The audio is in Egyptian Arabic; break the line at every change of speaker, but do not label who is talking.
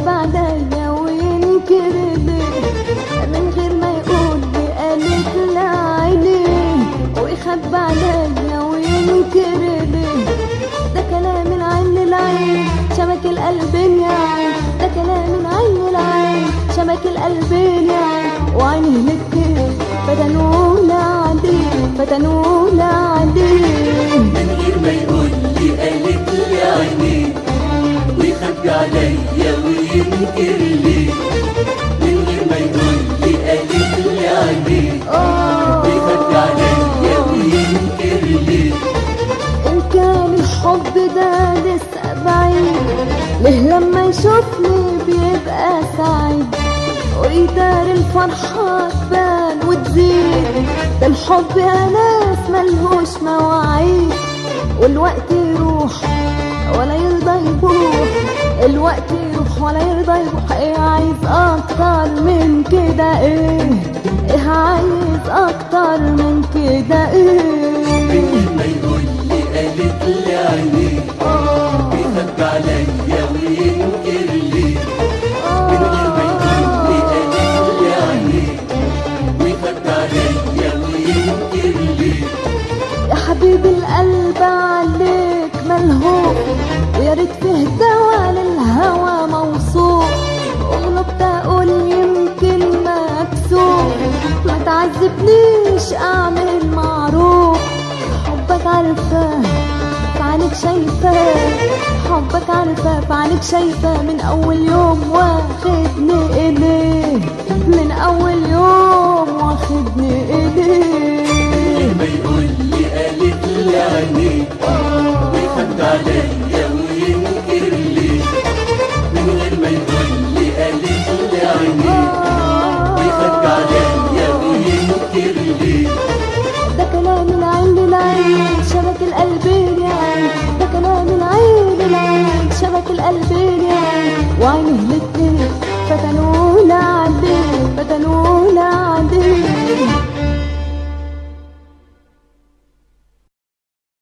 ويخبى عليا وينكر ليه من غير ما يقول لي قالت لعيني ويخبى عليا وينكر ليه ده كلام العين للعين شبك القلبين يا عين ده كلام العين للعين شبك القلبين يا عين وعينه للكيف فتنول عليه فتنول عليه
من غير ما يقول لي قالت لي عيني ويخبي عليا وينكر لي من غير ما يقول لي قالت لي عيني ويخبي عليا وينكر لي
إن كان الحب ده لسه بعيد ليه لما يشوفني بيبقى سعيد ويدار الفرحة تبان وتزيد ده الحب يا ناس ملهوش مواعيد والوقت يروح ولا يرضى يروح الوقت يروح ولا يرضى يروح ايه عايز اكتر من كده ايه ايه عايز اكتر من كده ايه
من غير ما يقول لي قالت لي عيني ويخبي عليا وينكر لي من غير ما يقول لي قالت لي عيني ويخبي عليا وينكر لي
يا حبيب القلب عليك ملهوف ويا ريت فيه دوا للهوى موصوف وغلبت اقول يمكن مكسوف ما تعذبنيش اعمل معروف حبك عارفاه فعنك شايفاه حبك عارفاه فعنك شايفاه من اول يوم واخدني اليه من اول يوم واخدني اليه
ما يقول لي قالت لي عيني ويخبي عليا وينكر لي من غير ما يقول لي قالت لي عيني ويخبي عليا وينكر لي
ده كلام العين للعين شبك القلبين يا عين ده كلام العين للعين شبك القلبين يا عين وعينه